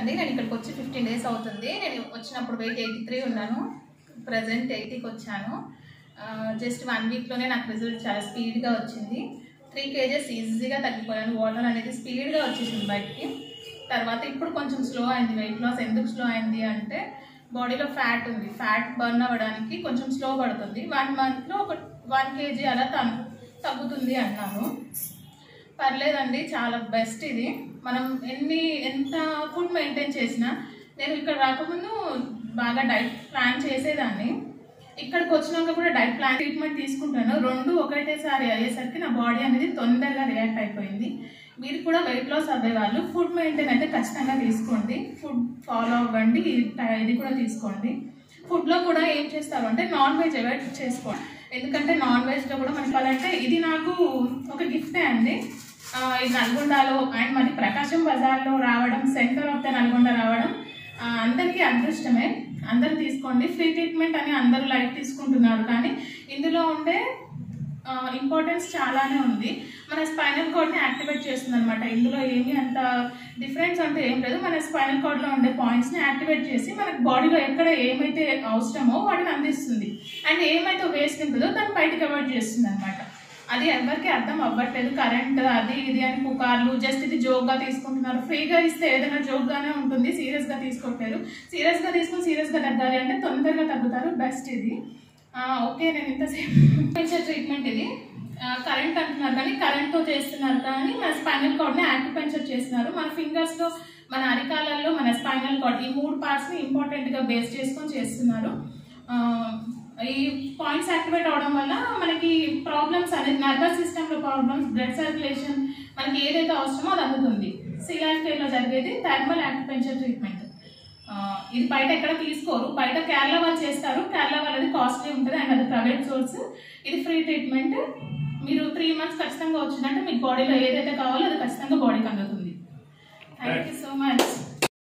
అండి నేను ఇక్కడికి వచ్చి ఫిఫ్టీన్ డేస్ అవుతుంది నేను వచ్చినప్పుడు వెయిట్ ఎయిటీ త్రీ ఉన్నాను ప్రజెంట్ ఎయిటీకి వచ్చాను జస్ట్ వన్ వీక్లోనే నాకు రిజల్ట్ చాలా స్పీడ్గా వచ్చింది త్రీ కేజెస్ ఈజీగా తగ్గిపోయాను వాటర్ అనేది స్పీడ్గా వచ్చేసింది బయటికి తర్వాత ఇప్పుడు కొంచెం స్లో అయింది వెయిట్ లాస్ ఎందుకు స్లో అయింది అంటే బాడీలో ఫ్యాట్ ఉంది ఫ్యాట్ బర్న్ అవ్వడానికి కొంచెం స్లో పడుతుంది వన్ మంత్లో ఒక వన్ కేజీ అలా తగ్గు తగ్గుతుంది అన్నాను పర్లేదండి చాలా బెస్ట్ ఇది మనం ఎన్ని ఎంత ఫుడ్ మెయింటైన్ చేసినా నేను ఇక్కడ రాకముందు బాగా డైట్ ప్లాన్ చేసేదాన్ని ఇక్కడికి వచ్చినాక కూడా డైట్ ప్లాన్ ట్రీట్మెంట్ తీసుకుంటాను రెండు ఒకటేసారి అయ్యేసరికి నా బాడీ అనేది తొందరగా రియాక్ట్ అయిపోయింది మీరు కూడా వెయిట్ లాస్ అవ్వే వాళ్ళు ఫుడ్ మెయింటైన్ అయితే ఖచ్చితంగా తీసుకోండి ఫుడ్ ఫాలో అవ్వండి ఇది ఇది కూడా తీసుకోండి ఫుడ్లో కూడా ఏం చేస్తారు అంటే నాన్ వెజ్ అవాయిడ్ చేసుకోండి ఎందుకంటే నాన్ వెజ్లో కూడా మనకి చెప్పాలంటే ఇది నాకు ఒక గిఫ్టే అండి ఆ, ఇది నల్గొండలో అండ్ మరి ప్రకాశం బజార్లో రావడం సెంటర్ ఆఫ్ ద నల్గొండ రావడం ఆ, అందరికీ అదృష్టమే అందరు తీసుకోండి ఫ్రీ ట్రీట్మెంట్ అని అందరూ లైట్ తీసుకుంటున్నారు కానీ ఇందులో ఉండే ఇంపార్టెన్స్ చాలానే ఉంది మన స్పైనల్ కార్డ్ని యాక్టివేట్ చేస్తుంది అనమాట ఇందులో ఏమీ అంత డిఫరెన్స్ అంటే ఏం లేదు మన స్పైనల్ కార్డ్లో ఉండే పాయింట్స్ని యాక్టివేట్ చేసి మనకి బాడీలో ఎక్కడ ఏమైతే అవసరమో వాటిని అందిస్తుంది అండ్ ఏమైతే వేస్ట్ ఉంటుందో దాన్ని బయటకు అవాయిడ్ చేస్తుంది అనమాట అది ఎవరికి అర్థం అవ్వట్లేదు కరెంట్ అది ఇది అని పుకార్లు జస్ట్ ఇది జోక్గా తీసుకుంటున్నారు ఫ్రీగా ఇస్తే ఏదైనా జోక్గానే ఉంటుంది సీరియస్గా తీసుకోవట్లేదు సీరియస్గా తీసుకుని సీరియస్గా తగ్గాలి అంటే తొందరగా తగ్గుతారు బెస్ట్ ఇది ఆ, ఓకే నేను ఇంతసేపు పెంచే ట్రీట్మెంట్ ఇది కరెంట్ అంటున్నారు కానీ కరెంట్తో చేస్తున్నారు కానీ మన స్పైనల్ కార్డ్ని యాక్యుపెంచర్ చేస్తున్నారు మన ఫింగర్స్లో మన అరికాలలో మన స్పైనల్ కార్డ్ ఈ మూడు పార్ట్స్ని ఇంపార్టెంట్గా బేస్ చేసుకొని చేస్తున్నారు ఆ, ఈ పాయింట్స్ యాక్టివేట్ అవడం వల్ల మనకి ప్రాబ్లమ్స్ అనేది నర్వస్ సిస్టంలో ప్రాబ్లమ్స్ బ్లడ్ సర్క్యులేషన్ మనకి ఏదైతే అవసరమో అది అందుతుంది సిలాన్ కేర్లో జరిగేది థర్మల్ యాక్యుపెంచర్ ట్రీట్మెంట్ ఆ, ఇది బయట ఎక్కడ తీసుకోరు బయట కేరళ వాళ్ళు చేస్తారు కేరళ వాళ్ళది కాస్ట్లీ ఉంటుంది అండ్ అది ప్రైవేట్ సోర్స్ ఇది ఫ్రీ ట్రీట్మెంట్ మీరు త్రీ మంత్స్ ఖచ్చితంగా వచ్చిందంటే మీకు బాడీలో ఏదైతే కావాలో అది ఖచ్చితంగా బాడీకి అందుతుంది థ్యాంక్ యూ సో మచ్